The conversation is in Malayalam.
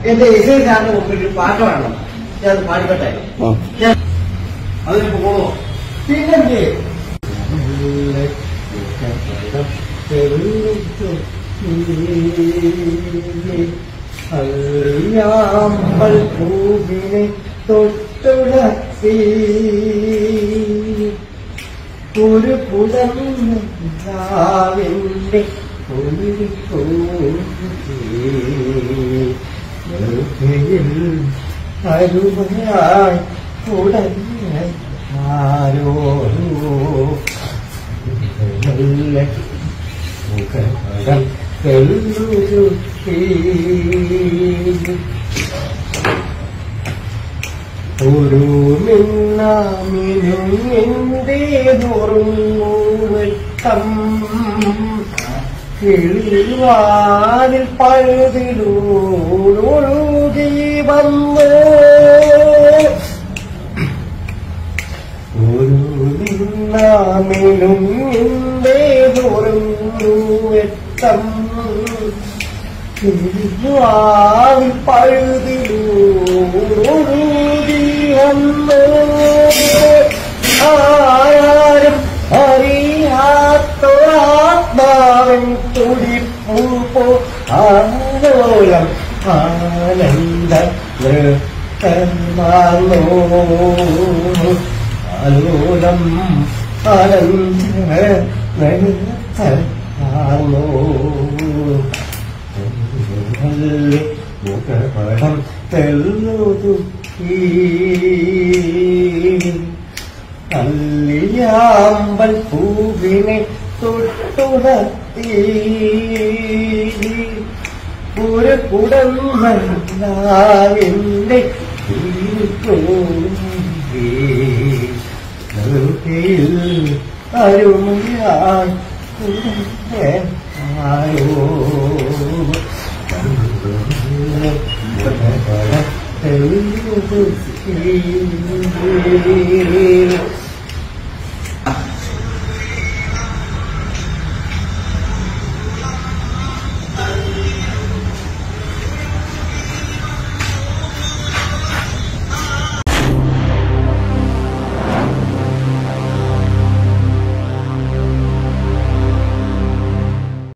എന്റെ ഇസൈ സാറിന്റെ മുമ്പിൽ ഒരു പാട്ട് പാടണം ഞാൻ അത് പാടിക്കട്ടെ ആ ഞാൻ അതിന് പോകണോ പിന്നെന്ത് അറിയാമ്പൽ പൂവിനെ തൊട്ടുണർത്തി ഒരു പുലർന്നിന്റെ ഒരു അരുമയായി ഉടനെ ആരോ മെല്ലെ മുഖപടം തെല്ലുരുത്തി ഒരു മിന്നാമിനും എന്തേ വെട്ടം കിളിവാതിൽ പഴുതിലൂടൊഴുകി വന്ന് ഒരു നിന്നാമിനും എന്തേ വെട്ടം കിളിവാതിൽ പഴുതിലൂടൊഴുകി വന്ന് ആരും അറിയാത്തൊരാത്മാവൻ തുടിപ്പൂ പോ ആലോലം ആനന്ദ നൃത്തമാർന്നോ ആലോലം ആനന്ദ നൃത്തമാർന്നോ മുഖപടം തെല്ലുതുക്കി കല്ലിയാമ്പൽ പൂവിനെ തൊട്ടുണർത്തി ഒരു കുടന്നല്ലാവിന്റെ അരുമയായി ആയോ Thank you.